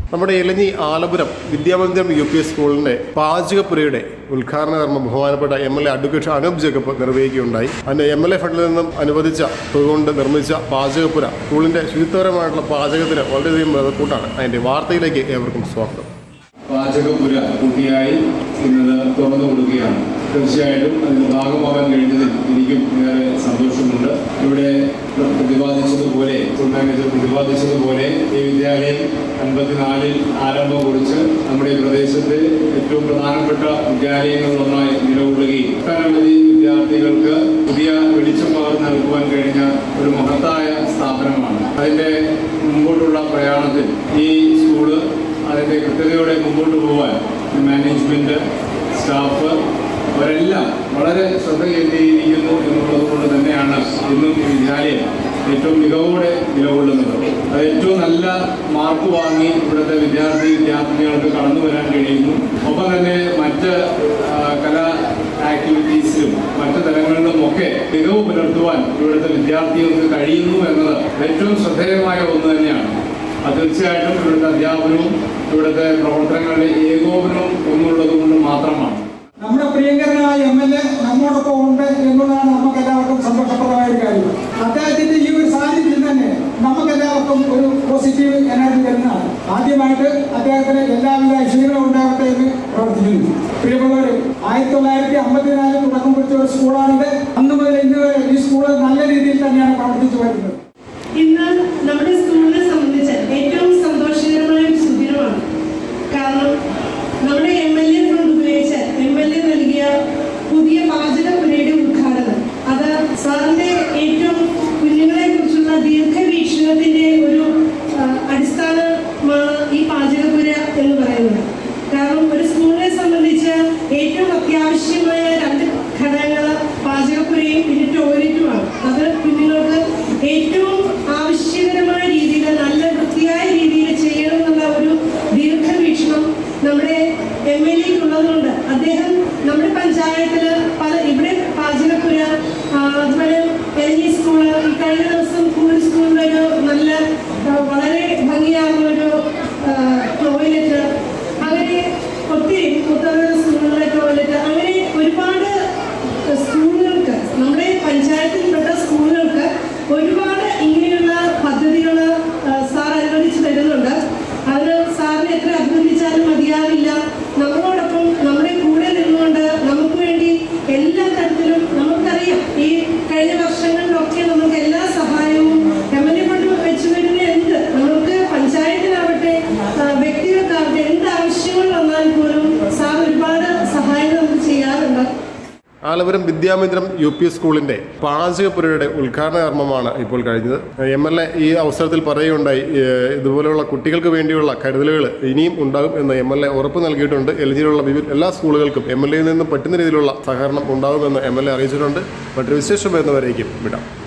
നമ്മുടെ Elanji Alapuram Vidyamandiram U P S സ്കൂളിന്റെ പാചകപ്പുരയുടെ ഉദ്ഘാടന കർമ്മം ബഹുമാനപ്പെട്ട M L A advocate Anoop Jacob നിർവഹിക്കുകയുണ്ടായി അതിന് എം എൽ എ ഫണ്ടിൽ നിന്നും അനുവദിച്ച തുക കൊണ്ട് നിർമ്മിച്ച പാചകപ്പുര സ്കൂളിന്റെ ശുചിത്വപരമായിട്ടുള്ള പാചകത്തിന് വളരെയധികം കൂട്ടാണ് അതിന്റെ വാർത്തയിലേക്ക് ഏവർക്കും സ്വാഗതം പാചകപ്പുര കുട്ടിയായി ഇന്നത് തുറന്നു കൊടുക്കുകയാണ് തീർച്ചയായിട്ടും അതിന് ഭാഗമാകാൻ കഴിഞ്ഞതിൽ എനിക്കും ഏറെ സന്തോഷമുണ്ട് ഇവിടെ പ്രതിപാദിച്ചതുപോലെ സ്കൂൾ മാനേജർ പ്രതിപാദിച്ചതുപോലെ ഈ വിദ്യാലയം അൻപത്തിനാലിൽ ആരംഭം കുറിച്ച് നമ്മുടെ ഈ പ്രദേശത്തെ ഏറ്റവും പ്രധാനപ്പെട്ട വിദ്യാലയങ്ങളിലൊന്നായി നിലകൊള്ളുകയും ഒട്ടനവധി വിദ്യാർത്ഥികൾക്ക് പുതിയ വെളിച്ചം പകർന്നു നൽകുവാൻ കഴിഞ്ഞ ഒരു മഹത്തായ സ്ഥാപനമാണ് അതിന്റെ മുമ്പോട്ടുള്ള പ്രയാണത്തിൽ ഈ സ്കൂള് അതിന്റെ കൃത്യതയോടെ മുമ്പോട്ട് പോകാൻ മാനേജ്മെന്റ് സ്റ്റാഫ് അവരെല്ലാം വളരെ ശ്രദ്ധ കേന്ദ്രീകരിക്കുന്നു എന്നുള്ളത് കൊണ്ട് തന്നെയാണ് ഇന്നും ഈ വിദ്യാലയം ഏറ്റവും മികവോടെ നിലകൊള്ളുന്നത് അത് ഏറ്റവും നല്ല മാർക്ക് വാങ്ങി ഇവിടുത്തെ വിദ്യാർത്ഥി വിദ്യാർത്ഥിനികൾക്ക് കടന്നു വരാൻ കഴിയുന്നു ഒപ്പം തന്നെ മറ്റ് ആ, കലാ ആക്ടിവിറ്റീസിലും മറ്റ് തലങ്ങളിലും ഒക്കെ മികവ് പുലർത്തുവാൻ ഇവിടുത്തെ വിദ്യാർത്ഥികൾക്ക് കഴിയുന്നു എന്നത് ഏറ്റവും ശ്രദ്ധേയമായ ഒന്ന് തന്നെയാണ് അത് തീർച്ചയായിട്ടും ഇവിടുത്തെ അധ്യാപനവും ഇവിടുത്തെ പ്രവർത്തനങ്ങളുടെ ഏകോപനവും ഒന്നുള്ളത് കൊണ്ട് മാത്രമാണ് നമ്മുടെ പ്രിയങ്കരനായ എം എൽ എ നമ്മോടൊപ്പം ഉണ്ട് എന്നുള്ളതാണ് നമുക്ക് എല്ലാവർക്കും സന്തോഷപ്രദമായ ഒരു കാര്യം അദ്ദേഹത്തിന്റെ ഈ ഒരു സാന്നിധ്യം തന്നെ നമുക്ക് എല്ലാവർക്കും ഒരു പോസിറ്റീവ് എനർജി വരുന്നതാണ് ആദ്യമായിട്ട് അദ്ദേഹത്തിന് എല്ലാവിധ ഐശ്വര്യങ്ങളും ഉണ്ടാകട്ടെ എന്ന് പ്രാർത്ഥിക്കുന്നു പ്രിയമുള്ളവരെ ആയിരത്തി തൊള്ളായിരത്തി അമ്പത്തിനാലിൽ തുടക്കം കുറിച്ച ഒരു സ്കൂളാണിത് അന്ന് മുതൽ ഇന്ന് വരെ ഈ സ്കൂള് നല്ല രീതിയിൽ തന്നെയാണ് പ്രവർത്തിച്ചു വരുന്നത് ഇന്ന് നമ്മുടെ സ്കൂളിനെ സംബന്ധിച്ച് ഏറ്റവും സന്തോഷകരമായ ഒരു സുദിനമാണ് കാരണം നമ്മുടെ എം എൽ എ ഫണ്ട് ഉപയോഗിച്ച് എം എൽ എ നൽകിയ പുതിയ പാചകപ്പുരയുടെ ഉദ്ഘാടനം അത് സാറിന്റെ ഏറ്റവും കുഞ്ഞുങ്ങളെ കുറിച്ചുള്ള ദീർഘവീക്ഷണത്തിന്റെ ഒരു ആ, അടിസ്ഥാനമാണ് ഈ പാചകപ്പുര എന്ന് പറയുന്നത് കാരണം ഒരു സ്കൂളിനെ സംബന്ധിച്ച് ഏറ്റവും അത്യാവശ്യമായ രണ്ട് ഘടകങ്ങൾ പാചകപ്പുരയും പിന്നെ ടോയ്ലറ്റുമാണ് അത് കുഞ്ഞുങ്ങൾക്ക് ഏറ്റവും ആവശ്യകരമായ രീതിയിൽ നല്ല വൃത്തിയായ രീതിയിൽ ചെയ്യണം എന്നുള്ള ഒരു ദീർഘവീക്ഷണം നമ്മുടെ എം എൽ എക്ക് ഉള്ളതുകൊണ്ട് അദ്ദേഹം നമ്മുടെ പഞ്ചായത്തിൽ പല ഇവിടെ പാചകപ്പുര ആ, അതുപോലെ എൽജി സ്കൂള് ഈ കഴിഞ്ഞ ദിവസം കൂടി സ്കൂളിൽ ഒരു നല്ല ആ, വളരെ ഭംഗിയാർന്ന ഒരു ടോയ്ലറ്റ് അങ്ങനെ ഒത്തിരി മുത്തറ സ്കൂളിലെ ടോയ്ലറ്റ് അങ്ങനെ ഒരുപാട് സ്കൂളുകൾക്ക് നമ്മുടെ പഞ്ചായത്തിൽപ്പെട്ട സ്കൂളുകൾക്ക് ഒരുപാട് ഇങ്ങനെയുള്ള പദ്ധതികൾ സാർ അനുവദിച്ച് തരുന്നുണ്ട് അത് സാറിനെ എത്ര അഭിനന്ദിച്ചാലും മതിയാവില്ല നമ്മളോടൊപ്പം നമ്മുടെ കൂടെ നിന്നുകൊണ്ട് നമുക്ക് വേണ്ടി എല്ലാ തരത്തിലും നമുക്കറിയാം ഈ കഴിഞ്ഞ വർഷങ്ങളിലൊക്കെ നമുക്ക് എല്ലാ സഹായവും എം എൽ എ ഫണ്ട് വെച്ച് വരുന്ന എന്ത് നമുക്ക് പഞ്ചായത്തിനാവട്ടെ ആ, വ്യക്തികൾക്കാവട്ടെ എന്ത് ആവശ്യങ്ങൾ വന്നാൽ പോലും സാർ ഒരുപാട് സഹായങ്ങൾ നമുക്ക് ചെയ്യാറുണ്ട് ആലപുരം വിദ്യാമന്ദിരം യു പി സ്കൂളിന്റെ പാചകപ്പുരയുടെ ഉദ്ഘാടന കർമ്മമാണ് ഇപ്പോൾ കഴിഞ്ഞത് എം എൽ എ ഈ അവസരത്തിൽ പറയുകയുണ്ടായി ഏഹ് ഇതുപോലെയുള്ള കുട്ടികൾക്ക് വേണ്ടിയുള്ള കരുതലുകൾ ഇനിയും ഉണ്ടാകും എന്ന് എം എൽ എ ഉറപ്പ് നൽകിയിട്ടുണ്ട് എൽ ജിയിലുള്ള വിവിധ എല്ലാ സ്കൂളുകൾക്കും എം എൽ എയിൽ നിന്നും പറ്റുന്ന രീതിയിലുള്ള സഹകരണം ഉണ്ടാകുമെന്ന് എം എൽ എ അറിയിച്ചിട്ടുണ്ട് മറ്റൊരു വിശേഷം വരുന്നവരേക്കും വിടാം